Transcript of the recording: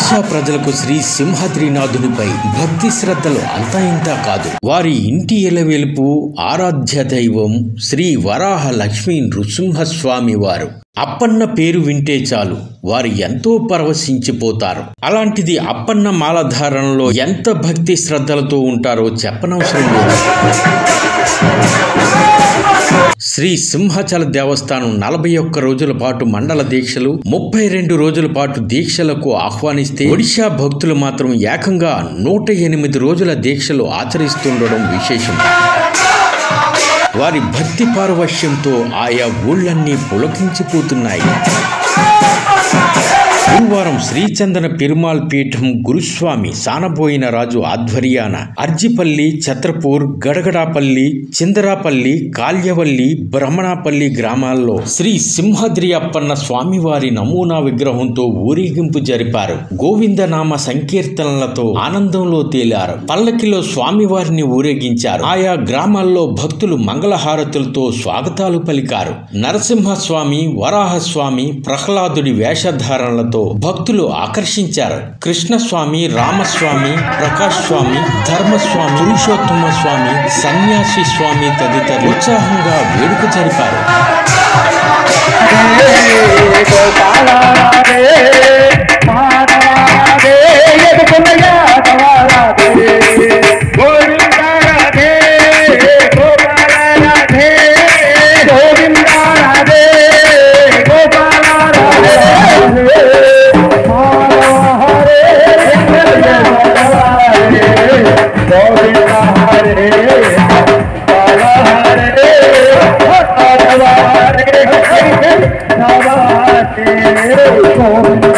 ఒడిశా ప్రజలకు శ్రీ సింహాద్రినాథునిపై భక్తి శ్రద్ధలు అంతా ఇంతా కాదు వారి ఇంటి ఎలవెలుపు ఆరాధ్య దైవం శ్రీ వరాహ లక్ష్మీ నృసింహస్వామి వారు అప్పన్న పేరు వింటే చాలు వారు ఎంతో పరవశించిపోతారు అలాంటిది అప్పన్న మాలధారణలో ఎంత భక్తి శ్రద్ధలతో ఉంటారో చెప్పనవసరం లేదు శ్రీ సింహాచల దేవస్థానం నలభై ఒక్క రోజుల పాటు మండల దీక్షలు ముప్పై రెండు రోజుల పాటు దీక్షలకు ఆహ్వానిస్తే ఒడిశా భక్తులు మాత్రం ఏకంగా నూట ఎనిమిది రోజుల దీక్షలు ఆచరిస్తుండడం విశేషం వారి భక్తి పారవశ్యంతో ఆయా ఊళ్ళన్నీ పులకించిపోతున్నాయి గురువారం శ్రీచందన పెరుమాల్ పీఠం గురుస్వామి సానబోయిన రాజు ఆధ్వర్యాన అర్జిపల్లి ఛత్రపూర్ గడగడాపల్లి చిందరాపల్లి కాల్యవల్లి బ్రహ్మణాపల్లి గ్రామాల్లో శ్రీ సింహాద్రి అప్పన్న స్వామివారి నమూనా విగ్రహంతో ఊరేగింపు జరిపారు గోవిందనామ సంకీర్తనలతో ఆనందంలో తేలారు పల్లకిలో స్వామివారిని ఊరేగించారు ఆయా గ్రామాల్లో భక్తులు మంగళహారతులతో స్వాగతాలు పలికారు నరసింహస్వామి వరాహస్వామి ప్రహ్లాదుడి వేషధారణలతో భక్తులు ఆకర్షించారు కృష్ణస్వామి రామస్వామి ప్రకాష్ స్వామి ధర్మస్వామి పురుషోత్తమ స్వామి సన్యాసి స్వామి తదితరులు ఉత్సాహంగా వేడుక జరిపారు Hare